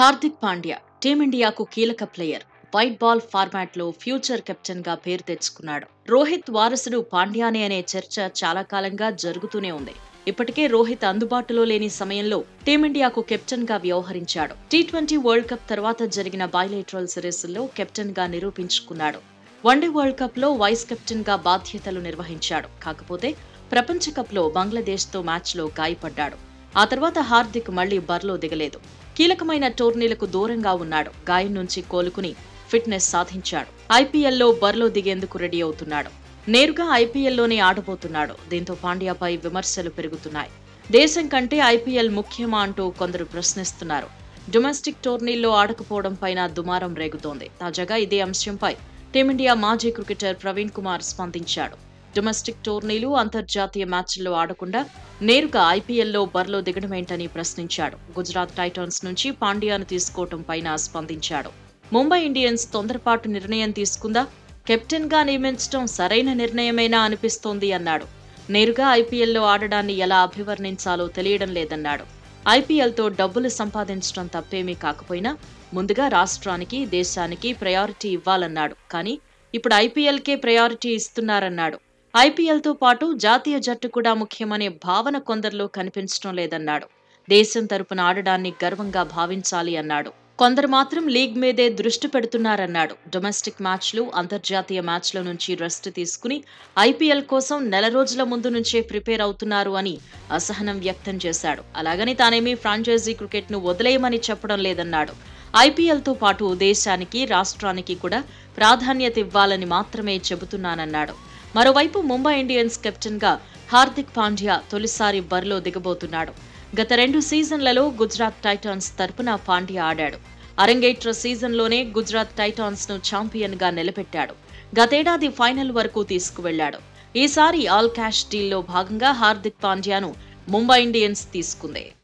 హార్దిక్ పాండ్యా టీమిండియాకు కీలక player white ball format లో ఫ్యూచర్ కెప్టెన్ గా పేరు తెచ్చుకున్నాడు రోహిత్ వారసుడు పాండ్యానే అనే చర్చ చాలా కాలంగా జరుగుతూనే ఉంది ఇప్పటికే రోహిత్ అందుబాటులో లేని సమయంలో టీమిండియాకు కెప్టెన్ గా వ్యవహరించాడు టీ ట్వంటీ వరల్డ్ కప్ తర్వాత జరిగిన బయలేటరల్ సిరీస్ లో కెప్టెన్ గా నిరూపించుకున్నాడు వన్డే వరల్డ్ కప్ లో వైస్ కెప్టెన్ గా బాధ్యతలు నిర్వహించాడు కాకపోతే ప్రపంచ కప్ లో బంగ్లాదేశ్ తో మ్యాచ్ లో గాయపడ్డాడు ఆ తర్వాత హార్దిక్ మళ్లీ బరిలో దిగలేదు కీలకమైన టోర్నీలకు దూరంగా ఉన్నాడు గాయం నుంచి కోలుకుని ఫిట్నెస్ సాధించాడు ఐపీఎల్లో బరిలో దిగేందుకు రెడీ అవుతున్నాడు నేరుగా ఐపీఎల్లోనే ఆడబోతున్నాడు దీంతో పాండ్యాపై విమర్శలు పెరుగుతున్నాయి దేశం కంటే ఐపీఎల్ ముఖ్యమా అంటూ కొందరు ప్రశ్నిస్తున్నారు డొమెస్టిక్ టోర్నీల్లో ఆడకపోవడం పైన దుమారం రేగుతోంది తాజాగా ఇదే అంశంపై టీమిండియా మాజీ క్రికెటర్ ప్రవీణ్ కుమార్ స్పందించాడు డొమెస్టిక్ టోర్నీలు అంతర్జాతీయ మ్యాచ్ల్లో ఆడకుండా నేరుగా ఐపీఎల్లో బరిలో దిగడమేంటని ప్రశ్నించాడు గుజరాత్ టైటన్స్ నుంచి పాండ్యాను తీసుకోవటం పైన స్పందించాడు ముంబై ఇండియన్స్ తొందరపాటు నిర్ణయం తీసుకుందా కెప్టెన్ గా నియమించడం సరైన నిర్ణయమేనా అనిపిస్తోంది అన్నాడు నేరుగా ఐపీఎల్లో ఆడడాన్ని ఎలా అభివర్ణించాలో తెలియడం లేదన్నాడు ఐపీఎల్తో డబ్బులు సంపాదించడం తప్పేమీ కాకపోయినా ముందుగా రాష్ట్రానికి దేశానికి ప్రయారిటీ ఇవ్వాలన్నాడు కానీ ఇప్పుడు ఐపీఎల్కే ప్రయారిటీ ఇస్తున్నారన్నాడు ఐపీఎల్తో పాటు జాతీయ జట్టు కూడా ముఖ్యమనే భావన కొందరిలో కనిపించడం లేదన్నాడు దేశం తరపున ఆడడాన్ని గర్వంగా భావించాలి అన్నాడు కొందరు మాత్రం లీగ్ మీదే దృష్టి పెడుతున్నారన్నాడు డొమెస్టిక్ మ్యాచ్లు అంతర్జాతీయ మ్యాచ్ల నుంచి రెస్ట్ తీసుకుని ఐపీఎల్ కోసం నెల రోజుల ముందు నుంచే ప్రిపేర్ అవుతున్నారు అని అసహనం వ్యక్తం చేశాడు అలాగని తానేమీ ఫ్రాంచైజీ క్రికెట్ను వదిలేయమని చెప్పడం లేదన్నాడు ఐపీఎల్తో పాటు దేశానికి రాష్ట్రానికి కూడా ప్రాధాన్యత ఇవ్వాలని మాత్రమే చెబుతున్నానన్నాడు మరోవైపు ముంబై ఇండియన్స్ కెప్టెన్గా హార్దిక్ పాండ్యా తొలిసారి బరిలో దిగబోతున్నాడు గత రెండు సీజన్లలో గుజరాత్ టైటాన్స్ తరపున పాండ్యా ఆడాడు అరంగేట్ర సీజన్లోనే గుజరాత్ టైటాన్స్ ను ఛాంపియన్ గా నిలబెట్టాడు గతేడాది ఫైనల్ వరకు తీసుకువెళ్లాడు ఈసారి ఆల్ క్యాష్ డీల్లో భాగంగా హార్దిక్ పాండ్యాను ముంబై ఇండియన్స్ తీసుకుంది